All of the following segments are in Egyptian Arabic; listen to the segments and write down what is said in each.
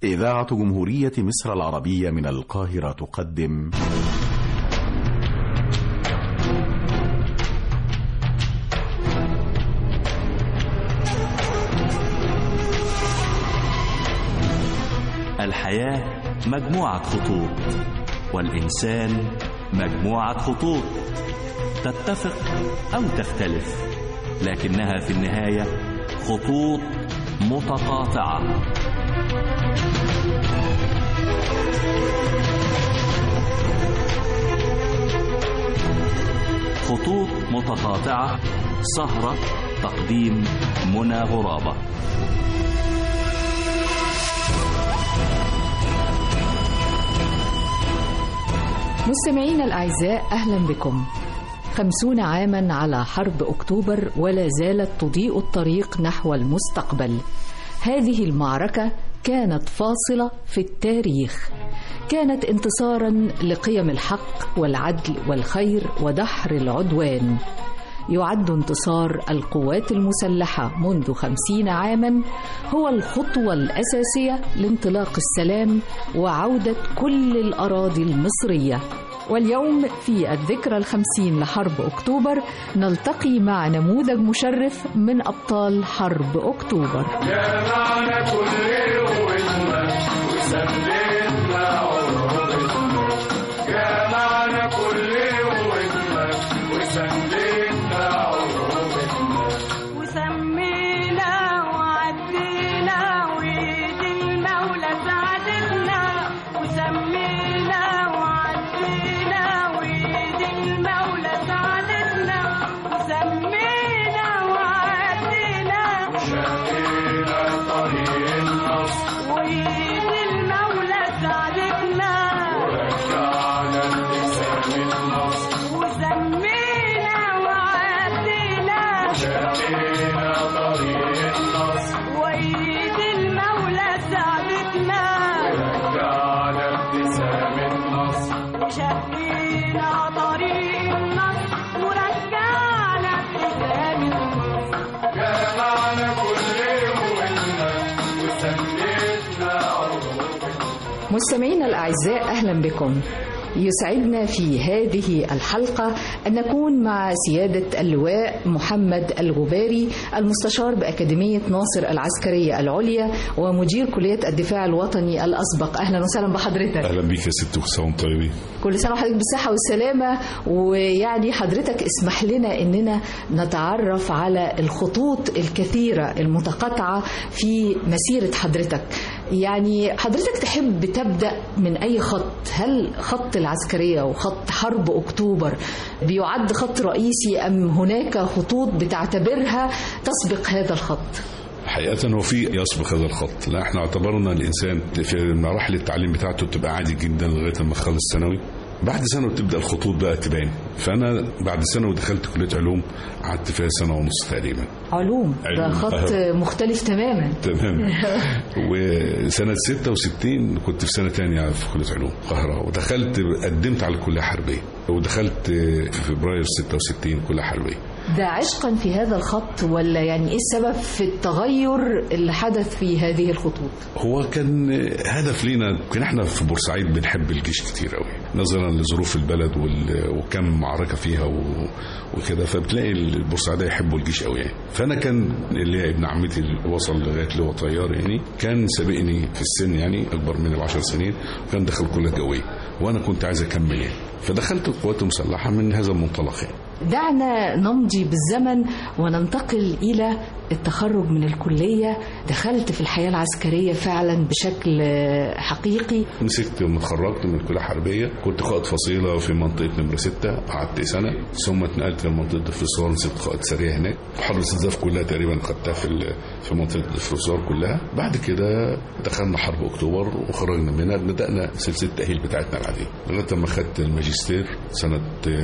إذاعة جمهورية مصر العربية من القاهرة تقدم الحياة مجموعة خطوط والإنسان مجموعة خطوط تتفق أو تختلف لكنها في النهاية خطوط متقاطعة خطوط متقاطعة سهرة تقديم منى غرابة مستمعينا الأعزاء أهلا بكم خمسون عاما على حرب أكتوبر ولا زالت تضيء الطريق نحو المستقبل هذه المعركة كانت فاصلة في التاريخ كانت انتصارا لقيم الحق والعدل والخير ودحر العدوان يعد انتصار القوات المسلحة منذ خمسين عاما هو الخطوة الأساسية لانطلاق السلام وعودة كل الأراضي المصرية واليوم في الذكرى الخمسين لحرب أكتوبر نلتقي مع نموذج مشرف من أبطال حرب أكتوبر جمعنا كل قوتنا وسندنا عروبتنا جمعنا كل قوتنا وسندنا عروبتنا وسمينا وعدينا وإيد المولى ساعدتنا وسمينا وعدينا وإيد المولى ساعدتنا وسمينا وعدينا شقينا طريق النصر وإيد المولى ساعدتنا رجعنا ابتسام النصر وسمينا وعدينا شقينا طريق النصر وإيد المولى ساعدتنا رجعنا ابتسام النصر وشقينا طريق النصر ورجعنا ابتسام النصر جمعنا كل قوتنا وسندنا عروبتنا مستمعينا الأعزاء أهلا بكم يسعدنا في هذه الحلقة أن نكون مع سيادة اللواء محمد الغباري المستشار بأكاديمية ناصر العسكرية العليا ومدير كلية الدفاع الوطني الأسبق أهلا وسهلا بحضرتك اهلا بيك يا ست وسام طيبين كل سنة وحضرتك بالصحة والسلامة ويعني حضرتك اسمح لنا أننا نتعرف على الخطوط الكثيرة المتقاطعة في مسيرة حضرتك يعني حضرتك تحب تبدأ من أي خط هل خط العسكرية وخط حرب أكتوبر بيعد خط رئيسي أم هناك خطوط بتعتبرها تسبق هذا الخط حقيقة هو في يسبق هذا الخط لا احنا اعتبرنا الانسان في مراحل التعليم بتاعته تبقى عادي جدا لغاية ما يخلص ثانوي بعد ثانوي بتبدا الخطوط بقى تبان فانا بعد ثانوي دخلت كليه علوم قعدت فيها سنه ونص تقريبا علوم ده علوم. خط مختلف تماما تمام وسنة 66 كنت في سنة تانية في كلية علوم القاهرة ودخلت قدمت على الكلية الحربية ودخلت في فبراير 66 كلية حربية ده عشقا في هذا الخط ولا يعني ايه السبب في التغير اللي حدث في هذه الخطوط هو كان هدف لينا كان احنا في بورسعيد بنحب الجيش كتير قوي نظرا لظروف البلد وال... وكم معركة فيها و... وكده فبتلاقي البورسعيدية يحبوا الجيش قوي يعني فانا كان اللي ابن عمتي اللي وصل لغايه لواء طيار يعني كان سابقني في السن يعني اكبر مني بعشر سنين وكان دخل كليه جويه وانا كنت عايز اكمل يعني فدخلت القوات المسلحه من هذا المنطلق يعني دعنا نمضي بالزمن وننتقل إلى التخرج من الكلية دخلت في الحياة العسكرية فعلا بشكل حقيقي مسكت لما اتخرجت من الكليه الحربيه كنت قائد فصيله في منطقه نمره ستة قعدت سنه ثم اتنقلت لمنطقه الفرسان مسكت قائد سريع هناك حرب الاستنزاف كلها تقريبا خدتها في ال- في منطقه الفرسان كلها بعد كده دخلنا حرب اكتوبر وخرجنا منها بدانا سلسله التاهيل بتاعتنا العاديه لغايه ما خدت الماجستير سنه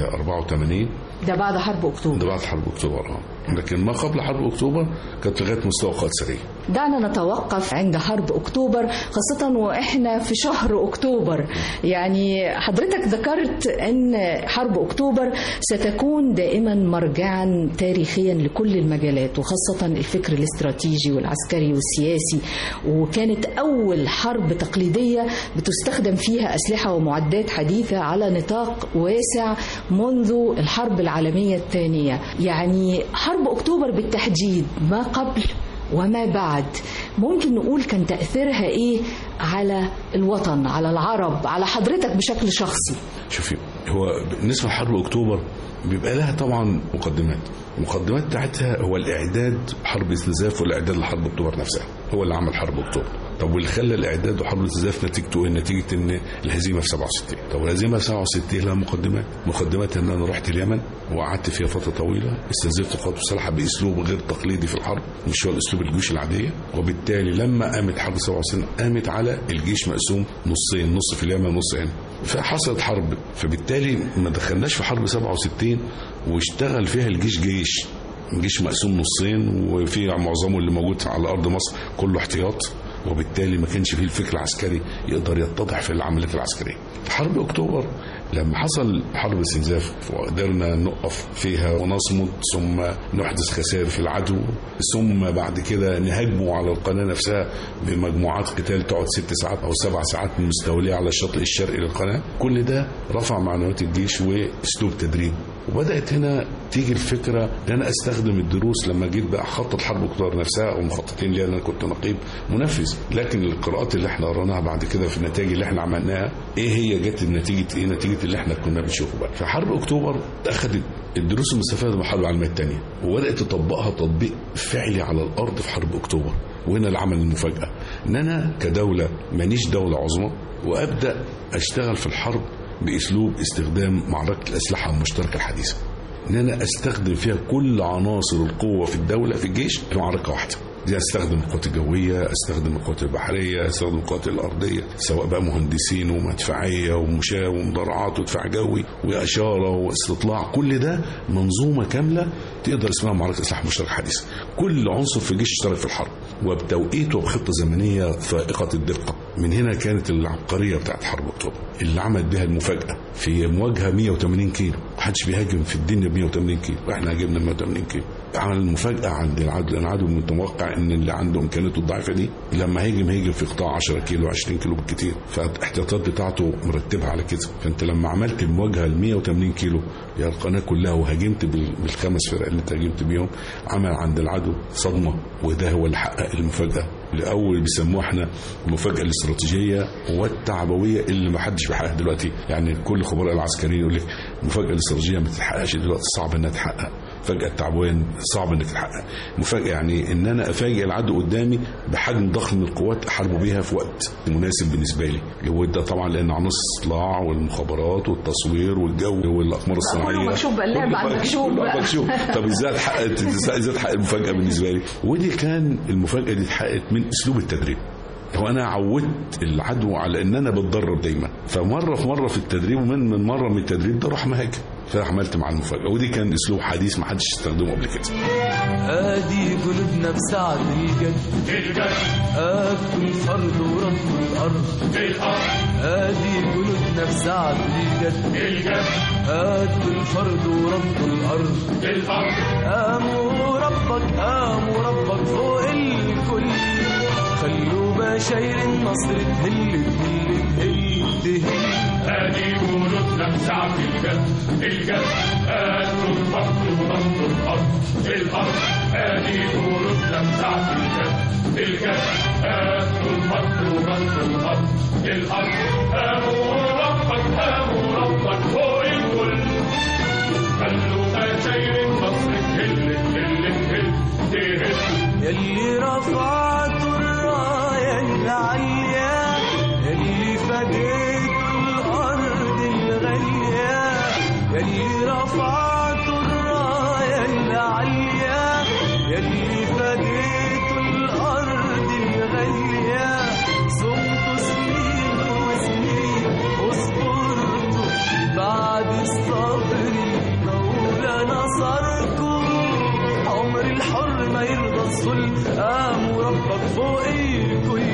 84 ده بعد حرب ده أكتوبر بعد حرب اكتوبر اه لكن ما قبل حرب اكتوبر كانت لغايه مستوى قائد سريع دعنا نتوقف عند حرب أكتوبر خاصة وإحنا في شهر أكتوبر يعني حضرتك ذكرت أن حرب أكتوبر ستكون دائما مرجعا تاريخيا لكل المجالات وخاصة الفكر الاستراتيجي والعسكري والسياسي وكانت أول حرب تقليدية بتستخدم فيها أسلحة ومعدات حديثة على نطاق واسع منذ الحرب العالمية الثانية يعني حرب أكتوبر بالتحديد ما قبل وما بعد ممكن نقول كان تأثيرها إيه على الوطن على العرب على حضرتك بشكل شخصي شوفي هو بالنسبه لحرب اكتوبر بيبقى لها طبعا مقدمات المقدمات بتاعتها هو الاعداد حرب الاستنزاف والاعداد لحرب اكتوبر نفسها هو اللي عمل حرب اكتوبر طب واللي خلى الاعداد وحرب الاستنزاف نتيجته ايه؟ نتيجه ان الهزيمه في 67 طب الهزيمه في 67 لها مقدمات مقدمات ان انا رحت اليمن وقعدت فيها فتره طويله استنزفت القوات المسلحه باسلوب غير تقليدي في الحرب مش هو الاسلوب الجيوش العاديه وبالتالي لما قامت حرب 67 قامت على الجيش مقسوم نصين نص في اليمن ونص هنا فحصلت حرب فبالتالي ما دخلناش في حرب 67 واشتغل فيها الجيش جيش الجيش مقسوم نصين وفي معظمه اللي موجود على ارض مصر كله احتياط وبالتالي ما كانش فيه الفكر العسكري يقدر يتضح في العمليات العسكريه. في حرب اكتوبر لما حصل حرب استنزاف وقدرنا نقف فيها ونصمد ثم نحدث خسائر في العدو ثم بعد كده نهاجموا على القناه نفسها بمجموعات قتال تقعد ست ساعات او سبع ساعات مستوليه على الشاطئ الشرقي للقناه كل ده رفع معنويات الجيش واسلوب تدريب وبدات هنا تيجي الفكره ان انا استخدم الدروس لما جيت بقى اخطط حرب اكتوبر نفسها او مخططين ليها انا كنت نقيب منفذ لكن القراءات اللي احنا قريناها بعد كده في النتائج اللي احنا عملناها ايه هي جت النتيجه ايه نتيجه اللي احنا كنا بنشوفه بقى فحرب اكتوبر اخذت الدروس المستفاده من الحرب العالميه الثانيه وبدات تطبقها تطبيق فعلي على الارض في حرب اكتوبر وهنا العمل المفاجاه ان انا كدوله مانيش دوله عظمى وابدا اشتغل في الحرب باسلوب استخدام معركه الاسلحه المشتركه الحديثه ان انا استخدم فيها كل عناصر القوه في الدوله في الجيش في معركه واحده دي استخدم القوات الجويه استخدم القوات البحريه استخدم القوات الارضيه سواء بقى مهندسين ومدفعيه ومشاة ومدرعات ودفاع جوي واشاره واستطلاع كل ده منظومه كامله تقدر اسمها معركه اسلحه مشتركه حديثه كل عنصر في الجيش اشترك في الحرب وبتوقيت وبخطه زمنيه فائقه الدقه من هنا كانت العبقريه بتاعت حرب اكتوبر اللي عملت بها المفاجاه في مواجهه 180 كيلو محدش بيهاجم في الدنيا ب 180 كيلو واحنا هاجمنا 180 كيلو عمل المفاجاه عند العدو لان العدو متوقع ان اللي عنده امكانياته الضعيفه دي لما هيهجم هيهجم في قطاع 10 كيلو 20 كيلو بالكتير فالاحتياطات بتاعته مرتبه على كده فانت لما عملت المواجهه ال 180 كيلو يا القناه كلها وهاجمت بال- بالخمس فرق اللي انت هاجمت بيهم عمل عند العدو صدمه وده هو اللي حقق المفاجاه الاول بيسموها احنا المفاجاه الاستراتيجيه والتعبويه اللي ما حدش بيحققها دلوقتي يعني كل خبراء العسكريين يقول لك المفاجاه الاستراتيجيه ما تتحققش دلوقتي صعب انها تتحقق فجأة التعبوية صعب انك تحقق مفاجأة يعني ان انا افاجئ العدو قدامي بحجم ضخم من القوات احاربه بيها في وقت مناسب بالنسبة لي وده طبعا لان عناصر الاستطلاع والمخابرات والتصوير والجو والاقمار الصناعية مكشوف بقى، اللعب كله على المكشوف كله بقى. مكشوف طب ازاي اتحققت ازاي اتحقق المفاجأة بالنسبة لي ودي كان المفاجأة دي اتحققت من اسلوب التدريب هو انا عودت العدو على ان انا بتدرب دايما فمره في مره في التدريب ومن من مره من التدريب ده راح مهاجم فعملت مع المفاجاه ودي كان اسلوب حديث ما حدش استخدمه قبل كده ادي قلوبنا بسعد الجد الجد اكل الفرد ورب الارض الأرض ادي قلوبنا بسعد الجد الجد اكل الفرد ورب الارض الأرض قاموا ربك قاموا ربك فوق الكل خلوا بشاير النصر تهل تهل تهل تهل ادي قلوبنا بسعة الجد الجد آتوا الفقر ورب الأرض الأرض ادي قلوبنا بسعة الجد الجد آتوا الفقر ورب الأرض الأرض قاموا ربك قاموا ربك فوق الكل خلوا مشاير النصر تهل تهل تهل تهل يلي رفعتوا الراية العالية يلي فديتوا الأرض الغالية يلي رفعتوا الراية العالية يلي فديتوا الأرض الغالية صمتوا سنين وسنين وصبرتوا بعد الصبر المولى نصركم عمر الحر ما يرضى الظلم قاموا ربك ربك فوق الكل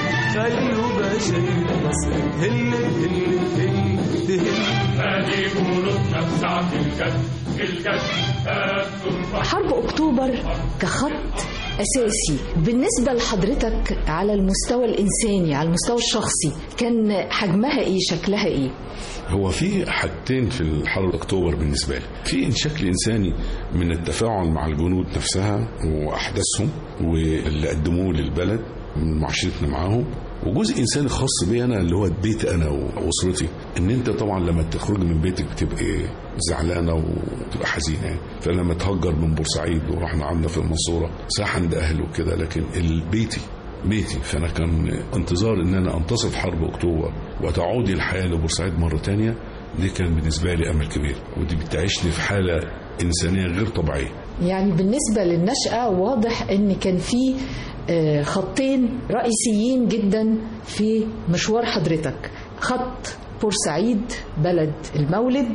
خلوا بشر مصر هل هل هل تهل هذه بلودنا بساعة الجد الجد التربة حرب أكتوبر كخط أساسي بالنسبة لحضرتك على المستوى الإنساني على المستوى الشخصي كان حجمها إيه شكلها إيه هو في حاجتين في الحرب اكتوبر بالنسبه لي في إن شكل انساني من التفاعل مع الجنود نفسها واحداثهم واللي قدموه للبلد من معاشرتنا معاهم وجزء انساني خاص بي انا اللي هو بيتي انا واسرتي ان انت طبعا لما تخرج من بيتك بتبقى زعلانه وتبقى حزينه يعني فلما تهجر من بورسعيد ورحنا عندنا في المنصوره صح عند اهلي وكده لكن البيتي بيتي فانا كان انتظار ان انا انتصر في حرب اكتوبر وتعود الحياه لبورسعيد مره تانية دي كان بالنسبه لي امل كبير ودي بتعيشني في حاله انسانيه غير طبيعيه يعني بالنسبة للنشأة واضح ان كان في آه، خطين رئيسيين جدا في مشوار حضرتك خط بورسعيد بلد المولد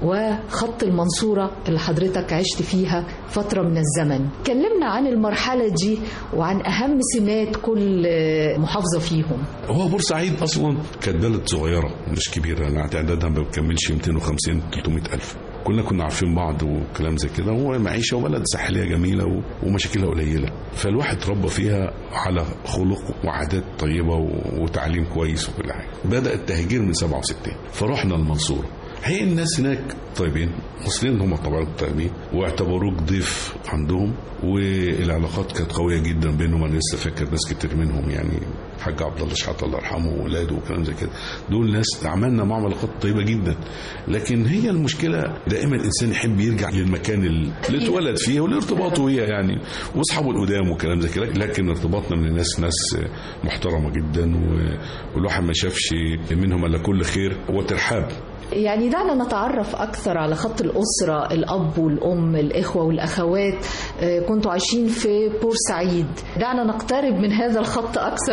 وخط المنصورة اللي حضرتك عشت فيها فترة من الزمن كلمنا عن المرحلة دي وعن أهم سمات كل آه، محافظة فيهم هو بورسعيد اصلا كانت بلد صغيره مش كبيره انا تعدادها ما بتكملش 250 300 الف كلنا كنا عارفين بعض وكلام زي كده هو معيشه وبلد ساحليه جميله و- ومشاكلها قليله فالواحد ربى فيها على خلق وعادات طيبه و- وتعليم كويس وكل حاجه بدا التهجير من 67 فرحنا المنصوره هي الناس هناك طيبين المصريين هم طبعا طيبين واعتبروك ضيف عندهم والعلاقات كانت قويه جدا بينهم انا لسه فاكر ناس كتير منهم يعني الحاج عبد الله شحاته الله يرحمه واولاده وكلام زي كده دول ناس عملنا معاهم علاقات طيبه جدا لكن هي المشكله دائما الانسان يحب يرجع للمكان اللي اتولد فيه والارتباط بيه يعني واصحابه القدام وكلام زي كده لكن ارتباطنا من الناس ناس محترمه جدا و- والواحد ما شافش منهم الا كل خير وترحاب يعني دعنا نتعرف أكثر على خط الأسرة الأب والأم الإخوة والأخوات آه، كنتوا عايشين في بورسعيد دعنا نقترب من هذا الخط أكثر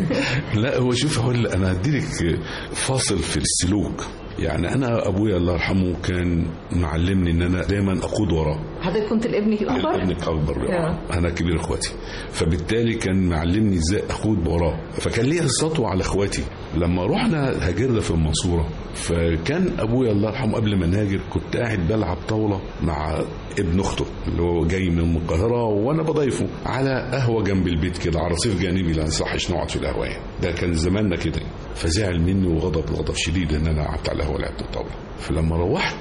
لا هو شوف هو اللي انا هديلك فاصل في السلوك يعني انا ابويا الله يرحمه كان معلمني ان انا دايما اقود وراه حضرتك كنت الابن الأكبر ابنك اكبر آه. انا كبير اخواتي فبالتالي كان معلمني ازاي اخود وراه فكان ليا سطوه على اخواتي لما رحنا هاجرنا في المنصوره فكان ابويا الله يرحمه قبل ما نهاجر كنت قاعد بلعب طاوله مع ابن اخته اللي هو جاي من القاهره وانا بضيفه على قهوه جنب البيت كده على رصيف جانبي لا نصحش نقعد في القهوه يعني ده كان زماننا كده فزعل مني وغضب غضب شديد ان انا قعدت على القهوه لعبت الطاوله فلما روحت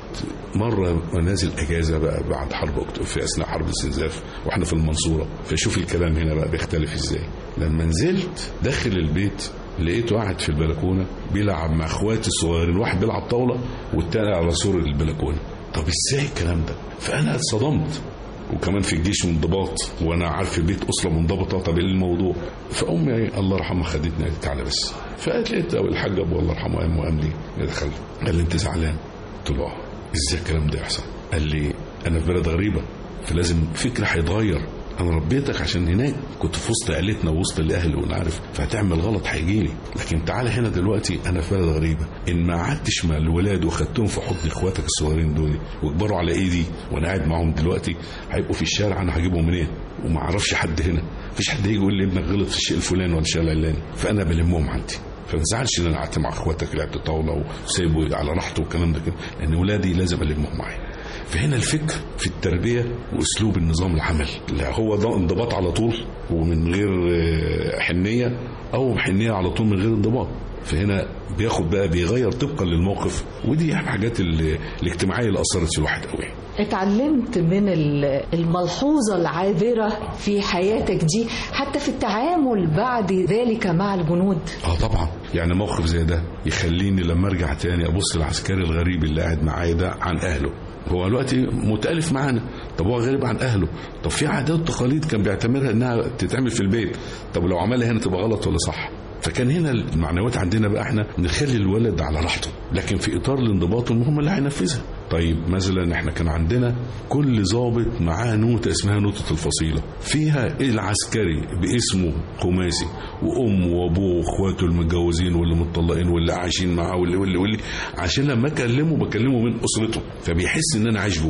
مره ونازل اجازه بقى بعد حرب اكتوبر في اثناء حرب الاستنزاف واحنا في المنصوره فشوف الكلام هنا بقى بيختلف ازاي لما نزلت داخل البيت لقيته قاعد في البلكونه بيلعب مع اخواتي الصغيرين واحد بيلعب طاوله والتاني على سور البلكونه طب ازاي الكلام ده فانا اتصدمت وكمان في الجيش منضباط وانا عارف البيت اسره منضبطه طب ايه الموضوع فامي الله يرحمها خدتني قالت تعالى بس فقالت لقيت الحاج ابو الله يرحمه قام وقام لي دخل قال لي انت زعلان قلت له اه ازاي الكلام ده يحصل قال لي انا في بلد غريبه فلازم فكري هيتغير انا ربيتك عشان هناك كنت في وسط عيلتنا ووسط الاهل وانا عارف فهتعمل غلط هيجي لي لكن تعالى هنا دلوقتي انا في بلد غريبه ان ما قعدتش مع الولاد وخدتهم في حضن اخواتك الصغيرين دول وكبروا على ايدي وانا قاعد معاهم دلوقتي هيبقوا في الشارع انا هجيبهم منين وما اعرفش حد هنا مفيش حد يجي يقول لي ابنك غلط في الشيء الفلاني ولا الشيء العلاني فانا بلمهم عندي فما تزعلش ان انا قعدت مع اخواتك لعبت الطاوله وسايبه على راحته والكلام ده كده لان ولادي لازم المهم معايا فهنا الفكر في التربيه واسلوب النظام العمل لا هو ده انضباط على طول ومن غير آه، حنيه او حنيه على طول من غير انضباط فهنا بياخد بقى بيغير طبقا للموقف ودي الحاجات اللي الاجتماعيه اللي اثرت في الواحد قوي اتعلمت من ال- الملحوظة العابرة في حياتك دي حتى في التعامل بعد ذلك مع الجنود اه طبعا يعني موقف زي ده يخليني لما ارجع تاني ابص للعسكري الغريب اللي قاعد معايا ده عن اهله هو دلوقتي متالف معانا طب هو غريب عن اهله طب في عادات وتقاليد كان بيعتبرها انها تتعمل في البيت طب لو عملها هنا تبقى غلط ولا صح فكان هنا المعنويات عندنا بقى احنا نخلي الولد على راحته لكن في اطار الانضباط المهم اللي هينفذها طيب مثلا احنا كان عندنا كل ضابط معاه نوتة اسمها نوتة الفصيلة فيها العسكري باسمه خماسي وامه وابوه واخواته المتجوزين واللي متطلقين واللي عايشين معاه واللي واللي واللي عشان لما اكلمه بكلمه من اسرته فبيحس ان انا عايش جواه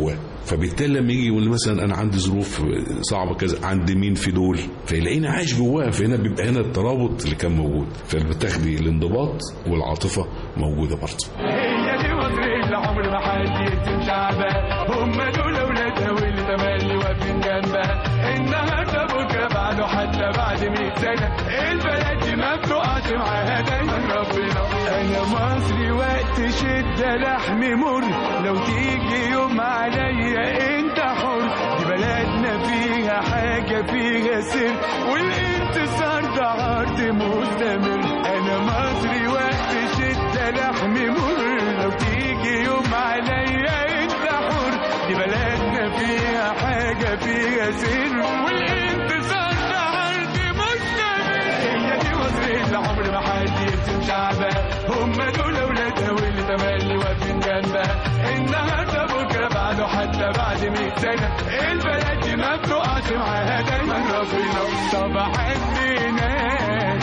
فبالتالي لما يجي يقول مثلا انا عندي ظروف صعبه كذا عند مين في دول فيلاقيني عايش جواه فهنا بيبقى هنا الترابط اللي كان موجود فبتاخدي الانضباط والعاطفه موجوده برضه هي دي مصر اللي عمر ما حد يتم شعبها هم دول اولادها واللي تملي واقفين جنبها النهارده بكره بعده حتى بعد 100 سنه البلد دي ما بتقعش معاها دايما ربنا انا مصري وقت شده لحم مر لو تيجي يوم عليا انت حر دي بلدنا فيها حاجه فيها سر والانتصار ده عرض مستمر انا مصري وقت شده لحم مر لو تيجي يوم عليا انت حر دي بلدنا فيها حاجه فيها سر والانتصار ده عرض مستمر هي دي مصر اللي عمر ما حد يرسم شعبها هم دول اولادها واللي تملي واقفين جنبها النهارده بكره بعده حتى بعد 100 سنه البلد دي ما بتقعش معاها دايما ربنا طب حبينا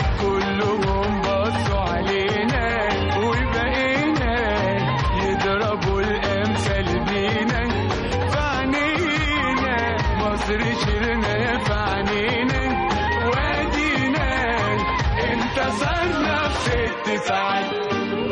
كلهم بصوا علينا وبقينا يضربوا الامثال بينا في عينينا مصر شيلنا في عينينا وادينا انتصرنا في ست ساعات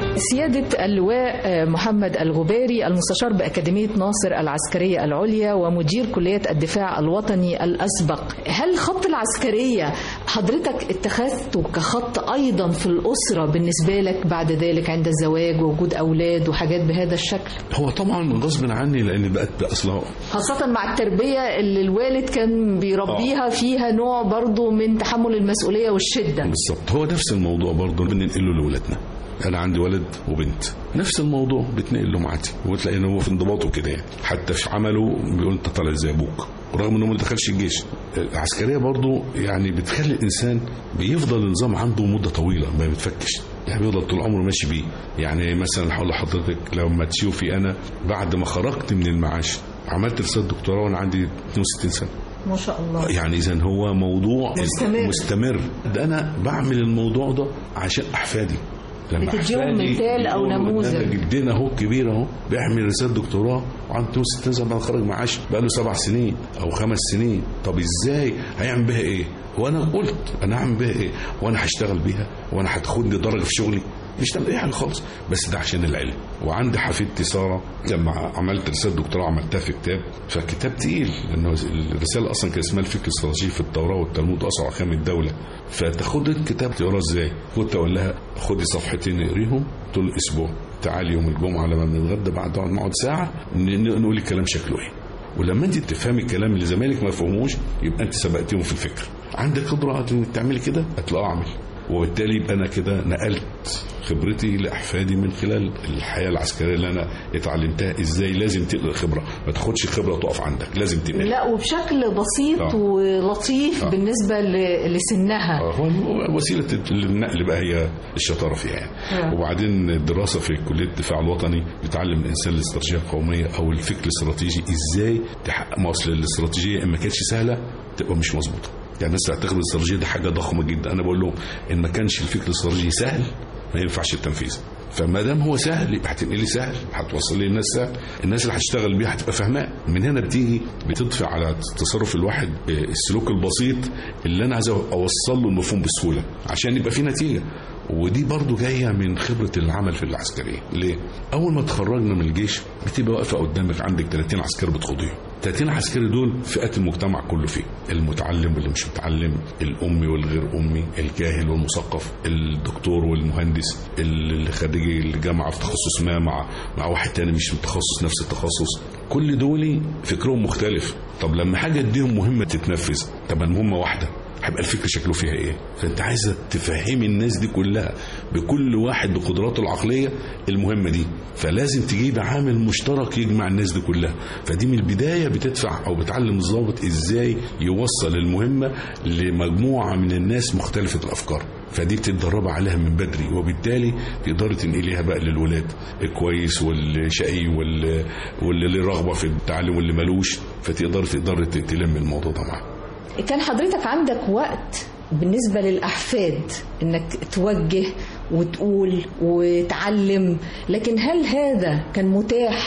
سيادة اللواء محمد الغباري المستشار بأكاديمية ناصر العسكرية العليا ومدير كلية الدفاع الوطني الأسبق هل خط العسكرية حضرتك اتخذته كخط أيضا في الأسرة بالنسبة لك بعد ذلك عند الزواج ووجود أولاد وحاجات بهذا الشكل هو طبعا غصب عني لان بقت اصلا خاصة مع التربية اللي الوالد كان بيربيها فيها نوع برضو من تحمل المسؤولية والشدة بالظبط هو نفس الموضوع برضه بننقله لاولادنا انا عندي ولد وبنت نفس الموضوع بتنقل له معاتي وتلاقي ان هو في انضباطه كده يعني حتى في عمله بيقول انت طالع زي ابوك ورغم انه ما دخلش الجيش العسكريه برضه يعني بتخلي الانسان بيفضل النظام عنده مده طويله ما بيتفكش يعني بيفضل طول عمره ماشي بيه يعني مثلا هقول لحضرتك لما تشوفي انا بعد ما خرجت من المعاش عملت رساله دكتوراه وانا عندي 62 سنه ما شاء الله يعني اذا هو موضوع مستمر. مستمر ده انا بعمل الموضوع ده عشان احفادي لما بتديهم أحفادي مثال أو يقولوا نموذج. إن أنا جدنا اهو كبير اهو بيعمل رساله دكتوراه وعنده 62 سنه بعد خرج معاش بقى له سبع سنين او خمس سنين طب ازاي هيعمل بيها ايه؟ وانا قلت انا هعمل بيها ايه؟ وانا هشتغل بيها؟ وانا هتاخدني درجه في شغلي؟ مش تعمل اي حاجه خالص بس ده عشان العلم وعندي حفيدتي ساره لما عملت رساله دكتوراه عملتها في كتاب فكتاب تقيل لانه الرساله اصلا كان اسمها الفكر الاستراتيجي في التوراه والتلمود اصل احكام الدوله فتاخد الكتاب تقراه ازاي؟ كنت اقول لها خدي صفحتين اقريهم طول الاسبوع تعالي يوم الجمعه لما بنتغدى بعد ما نقعد ساعه ن- نقول الكلام شكله ايه ولما انت تفهمي الكلام اللي زمايلك ما يفهموش يبقى انت سبقتيهم في الفكر عندك قدره انك تعملي كده هتلاقي اعمل وبالتالي يبقى انا كده نقلت خبرتي لاحفادي من خلال الحياه العسكريه اللي انا اتعلمتها ازاي لازم تقدر خبره ما تاخدش خبره تقف عندك لازم تنقل لا وبشكل بسيط آه. ولطيف آه. بالنسبة ل- لسنها آه، هو وسيله النقل بقى هي الشطاره فيها يعني آه. وبعدين الدراسه في كليه الدفاع الوطني بتعلم الانسان الاستراتيجيه القوميه او الفكر الاستراتيجي ازاي تحقق ما اصل الاستراتيجيه ان ما كانتش سهله تبقى مش مظبوطه يعني الناس تعتقد الاستراتيجيه دي حاجه ضخمه جدا انا بقول لهم ان ما كانش الفكر الاستراتيجي سهل ما ينفعش التنفيذ فما دام هو سهل يبقى هتنقلي سهل هتوصل لي الناس سهل الناس اللي هتشتغل بيه هتبقى فاهماه من هنا بتيجي بتضفي على تصرف الواحد آه، السلوك البسيط اللي انا عايز اوصل له المفهوم بسهوله عشان يبقى في نتيجه ودي برضو جاية من خبرة العمل في العسكرية ليه؟ أول ما تخرجنا من الجيش بتبقى واقفة قدامك عندك 30 عسكري بتخوضيهم 30 عسكري دول فئات المجتمع كله فيه المتعلم واللي مش متعلم الأمي والغير أمي الجاهل والمثقف الدكتور والمهندس اللي خريجي الجامعة في تخصص ما مع مع واحد تاني مش في تخصص نفس التخصص كل دول فكرهم مختلف طب لما حاجة اديهم مهمة تتنفذ طب المهمة واحدة هيبقى الفكر شكله فيها ايه فانت عايزه تفهمي الناس دي كلها بكل واحد بقدراته العقليه المهمه دي فلازم تجيب عامل مشترك يجمع الناس دي كلها فدي من البدايه بتدفع او بتعلم الضابط ازاي يوصل المهمه لمجموعه من الناس مختلفه الافكار فدي بتتدرب عليها من بدري وبالتالي تقدري تنقليها بقى للولاد الكويس والشقي وال- واللي له رغبه في التعلم واللي ملوش فتقدري تقدري تلم الموضوع ده معاه كان حضرتك عندك وقت بالنسبة للأحفاد إنك توجه وتقول وتعلم لكن هل هذا كان متاح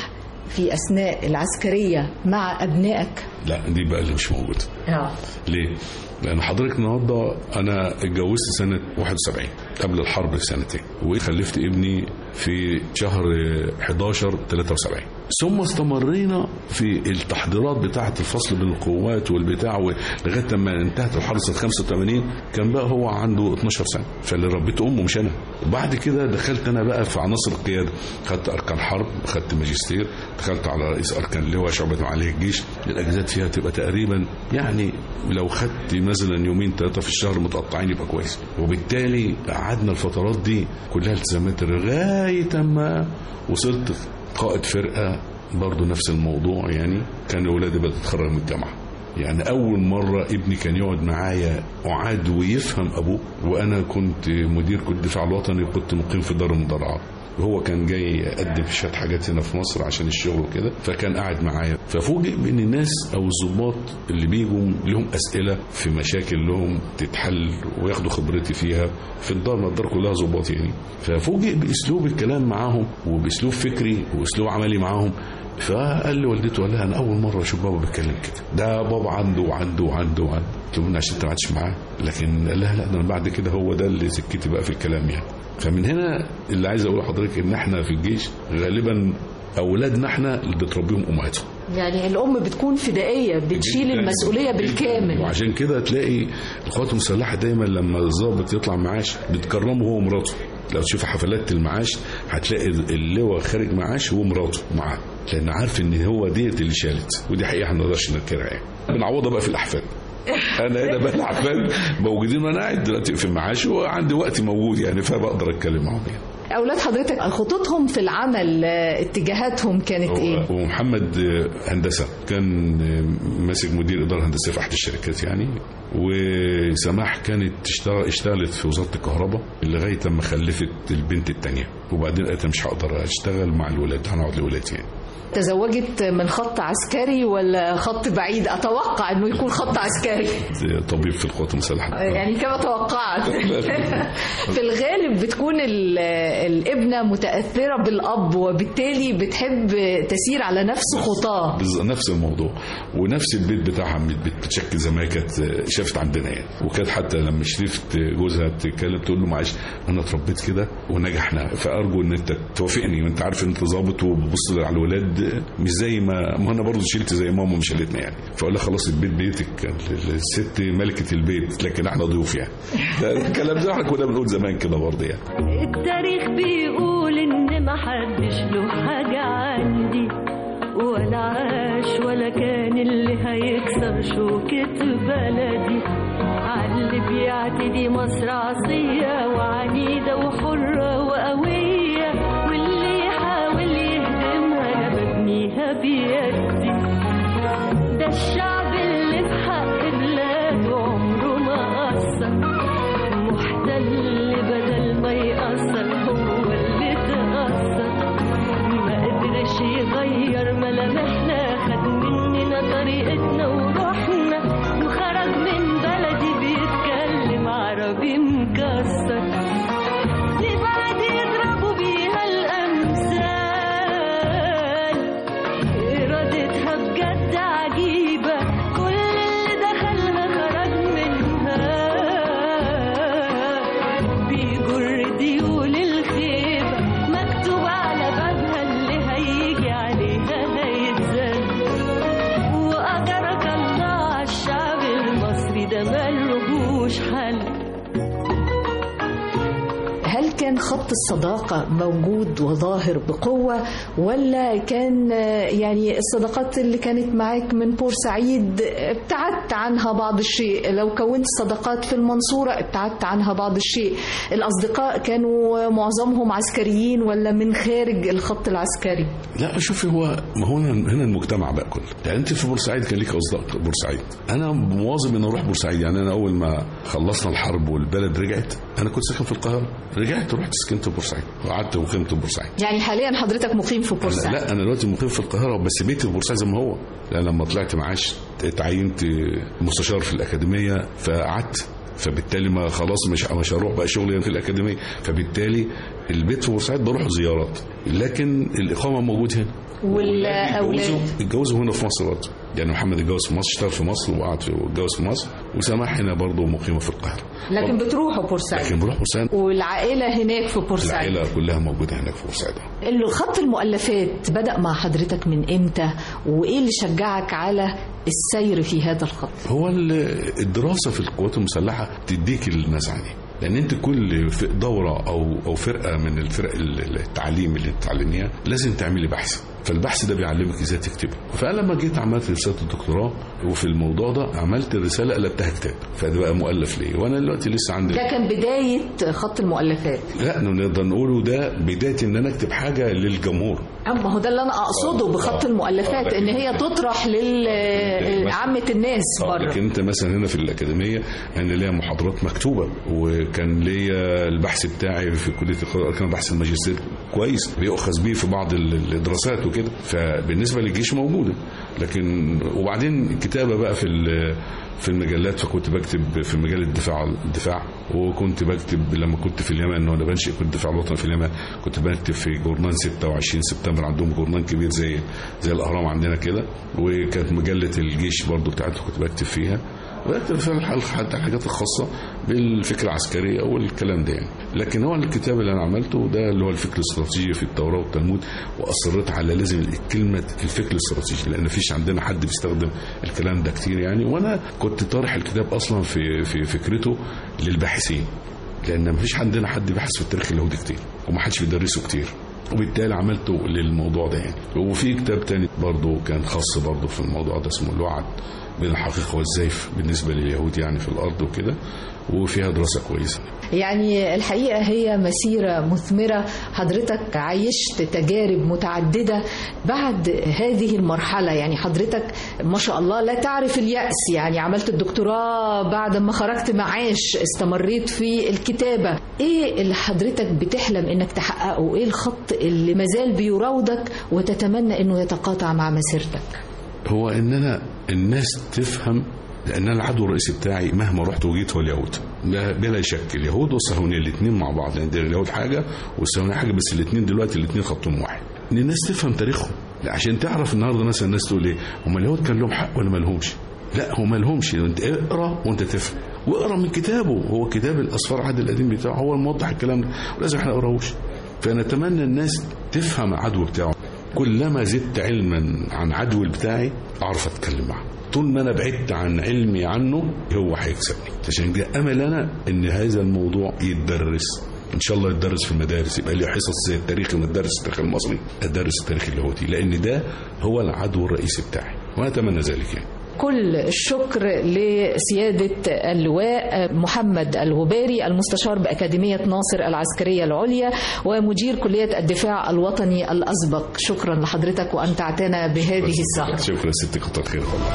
في أثناء العسكرية مع أبنائك؟ لا دي بقى اللي مش موجوده آه. ليه؟ لأن حضرتك النهارده أنا اتجوزت سنة 71 قبل الحرب بسنتين وخلفت ابني في شهر 11 73 ثم استمرينا في التحضيرات بتاعة الفصل بين القوات والبتاع و- لغاية ما انتهت الحرب سنة 85 كان بقى هو عنده 12 سنة فاللي ربيته أمه مش أنا وبعد كده دخلت أنا بقى في عناصر القيادة خدت أركان حرب خدت ماجستير دخلت على رئيس أركان لواء شعبة معالي الجيش الأجازات فيها تبقى تقريبا يعني لو خدت مثلا يومين ثلاثة في الشهر متقطعين يبقى كويس وبالتالي قعدنا الفترات دي كلها التزامات لغاية ما وصلت قائد فرقة برضو نفس الموضوع يعني كان ولادي بدأت تتخرج من الجامعة يعني أول مرة ابني كان يقعد معايا أعاد ويفهم أبوه وأنا كنت مدير كل الدفاع الوطني وكنت مقيم في دار المدرعات وهو كان جاي يقدم في شويه حاجات هنا في مصر عشان الشغل وكده فكان قاعد معايا ففوجئ بان الناس او الضباط اللي بيجوا لهم اسئله في مشاكل لهم تتحل وياخدوا خبرتي فيها في الدار ما الدار كلها ضباط يعني ففوجئ باسلوب الكلام معاهم وباسلوب فكري واسلوب عملي معاهم فقال لي والدته قال لها انا اول مره اشوف بابا بيتكلم كده ده بابا عنده وعنده وعنده وعنده قلت له عشان انت ما قعدتش معاه لكن قال لها لا ده أنا بعد كده هو ده اللي سكتي بقى في الكلام يعني فمن هنا اللي عايز اقول لحضرتك ان احنا في الجيش غالبا اولادنا احنا اللي بتربيهم امهاتهم يعني الأم بتكون فدائية بتشيل المسؤولية بالكامل وعشان كده تلاقي القوات المسلحه دايما لما الضابط يطلع معاش بتكرمه هو ومراته لو تشوف حفلات المعاش هتلاقي اللواء خارج معاش ومراته معاه لان عارف ان هو ديت اللي شالت ودي حقيقه احنا ما نقدرش ننكرها يعني بنعوضها بقى في الاحفاد انا هنا بقى الاحفاد موجودين وانا قاعد دلوقتي في المعاش وعندي وقت موجود يعني فبقدر اتكلم معاهم يعني أولاد حضرتك خططهم في العمل آه، اتجاهاتهم كانت إيه؟ هو ومحمد آه، هندسه كان آه، ماسك مدير اداره هندسيه في احد الشركات يعني وسماح كانت تشتغل اشتغلت في وزاره الكهرباء لغايه ما خلفت البنت الثانيه وبعدين قالت أنا مش هقدر اشتغل مع الولاد هنقعد لولادي يعني تزوجت من خط عسكري ولا خط بعيد أتوقع أنه يكون خط عسكري طبيب في القوات المسلحه يعني كما توقعت في الغالب بتكون ال- الابنة متأثرة بالأب وبالتالي بتحب تسير على نفس خطاه بز- نفس الموضوع ونفس البيت بتاعها بت- بتشكل زي ما هي كانت شافت عندنا يعني وكانت حتى لما شريفت جوزها بتتكلم تقول له معلش انا اتربيت كده ونجحنا فارجو ان انت توافقني وانت عارف ان انت ظابط وبتبص على الولاد مش زي ما ما انا برضه شلت زي ماما مش شالتنا يعني فقال لها خلاص البيت بيتك الست ملكه البيت لكن احنا ضيوف يعني ده الكلام ده احنا كنا بنقول زمان كده برضه يعني التاريخ بيقول ان محدش له حاجة عندي ولا عاش ولا كان اللي هيكسر شوكة بلدي عاللي بيعتدي مصر عصية وعنيدة وحرة وقوية واللي يحاول يهدمها انا ببنيها بيدي ده الشعب اللي في حق بلاده عمره ما قصر محتل بدل ما يأثر هو اللي تأثر ما قدرش يغير ملامحنا خد مننا طريقتنا وروحنا وخرج من بلدي بيتكلم عربي مكسر دي بعد يضربوا بيها الأمثال إرادتها بجد عجيبة كل اللي دخلها خرج منها بيجر ديول الخيبة مكتوب على بابها اللي هيجي عليها هيتذل وأجرك الله على الشعب المصري ده ملهوش حل هل كان خط الصداقة موجود وظاهر بقوة ولا كان آه، يعني الصداقات اللي كانت معاك من بورسعيد ابتعدت عنها بعض الشيء لو كونت صداقات في المنصورة ابتعدت عنها بعض الشيء الأصدقاء كانوا معظمهم عسكريين ولا من خارج الخط العسكري لا شوفي هو ما هو هنا هنا المجتمع بقى كله يعني انت في بورسعيد كان ليك اصدقاء بورسعيد انا مواظب ان اروح بورسعيد يعني انا اول ما خلصنا الحرب والبلد رجعت انا كنت ساكن في القاهره رجعت رحت سكنت في بورسعيد وقعدت وقمت في بورسعيد يعني حاليا حضرتك مقيم في لا, بورسعيد لا انا دلوقتي مقيم في القاهره بس بيتي في بورسعيد زي ما هو لان لما طلعت معاش اتعينت مستشار في الاكاديميه فقعدت فبالتالي ما خلاص مش مش هروح بقى شغلي في الاكاديميه فبالتالي البيت في بورسعيد بروح زيارات لكن الاقامه موجود هنا والاولاد اتجوزوا- اتجوزوا هنا في مصر برضه يعني محمد اتجوز في مصر اشتغل في مصر وقعد في اتجوز في مصر وسماح هنا برضه مقيمه في القاهره لكن بتروحوا بورسعيد لكن بروح بورسعيد والعائله هناك في بورسعيد العائله كلها موجوده هناك في بورسعيد خط المؤلفات بدأ مع حضرتك من امتى وايه اللي شجعك على السير في هذا الخط هو ال- الدراسه في القوات المسلحه تديك النزعه دي لان انت كل ف- دوره او او فرقه من الفرق ال- التعليم اللي بتتعلميها لازم تعملي بحث فالبحث ده بيعلمك ازاي تكتبه فانا لما جيت عملت رساله الدكتوراه وفي الموضوع ده عملت الرساله قلبتها كتاب فده بقى مؤلف ليه وانا دلوقتي لسه عندي ده كان بداية خط المؤلفات لا نقدر نقوله ده بدايه ان انا اكتب حاجه للجمهور اما هو ده اللي انا اقصده آه. بخط آه. المؤلفات آه. ان هي تطرح لعامة الناس آه، بره لكن انت مثلا هنا في الاكاديميه انا ليا محاضرات مكتوبه وكان ليا البحث بتاعي في كليه القراءه كان بحث الماجستير كويس بيؤخذ بيه في بعض ال- الدراسات وكده فبالنسبه للجيش موجوده لكن وبعدين الكتابه بقى في ال- في المجلات فكنت بكتب في مجال الدفاع الدفاع وكنت بكتب لما كنت في اليمن وانا بنشئ كنت الدفاع الوطني في اليمن كنت بكتب في جورنان 26 سبتمبر عندهم جورنان كبير زي زي الاهرام عندنا كده وكانت مجله الجيش برضو بتاعته كنت بكتب فيها بكتب فيها الح- حتى الحاجات الخاصه بالفكره العسكريه والكلام ده يعني لكن هو الكتاب اللي انا عملته ده اللي هو الفكر الاستراتيجي في التوراه والتلمود واصريت على لازم كلمه الفكر الاستراتيجي لان مفيش عندنا حد بيستخدم الكلام ده كتير يعني وانا كنت طارح الكتاب اصلا في في فكرته للباحثين لان مفيش عندنا حد بيحث في التاريخ اليهودي كتير ومحدش بيدرسه كتير وبالتالي عملته للموضوع ده يعني وفي كتاب تاني برضه كان خاص برضه في الموضوع ده اسمه الوعد بين الحقيقه والزيف بالنسبه لليهود يعني في الارض وكده وفيها دراسه كويسه يعني الحقيقة هي مسيرة مثمرة حضرتك عايشت تجارب متعددة بعد هذه المرحلة يعني حضرتك ما شاء الله لا تعرف اليأس يعني عملت الدكتوراه بعد ما خرجت معاش استمريت في الكتابة ايه اللي حضرتك بتحلم انك تحققه ايه الخط اللي مازال بيراودك وتتمنى انه يتقاطع مع مسيرتك هو ان انا الناس تفهم لان انا العدو الرئيسي بتاعي مهما رحت وجيت هو اليهود لا- بلا شك اليهود والصهيونيه الاثنين مع بعض لان يعني اليهود حاجه والصهيونيه حاجه بس الاثنين دلوقتي الاثنين خطهم واحد ان الناس تفهم تاريخهم لا، عشان تعرف النهارده مثلا الناس تقول ايه هم اليهود كان لهم حق ولا ما لهمش لا هو ما لهمش انت اقرا وانت تفهم واقرا من كتابه هو كتاب الاسفار عهد القديم بتاعه هو الموضح الكلام ده ولازم احنا نقراهوش فنتمنى الناس تفهم العدو بتاعه كلما زدت علما عن عدو بتاعي اعرف اتكلم معه طول ما انا بعدت عن علمي عنه هو هيكسبني عشان كده امل انا ان هذا الموضوع يتدرس ان شاء الله يتدرس في المدارس يبقى ليه حصص زي التاريخ مدرس التاريخ المصري ادرس التاريخ اليهودي لان ده هو العدو الرئيسي بتاعي وانا اتمنى ذلك يعني كل الشكر لسيادة اللواء محمد الغباري المستشار بأكاديمية ناصر العسكرية العليا ومدير كلية الدفاع الوطني الأسبق شكرا لحضرتك وأن تعتنى بهذه السهرة شكرا ست كتر خير والله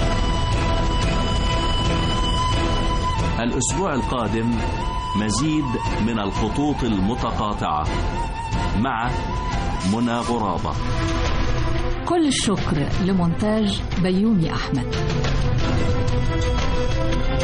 الأسبوع القادم مزيد من الخطوط المتقاطعة مع منى غرابة كل الشكر لمونتاج بيومي أحمد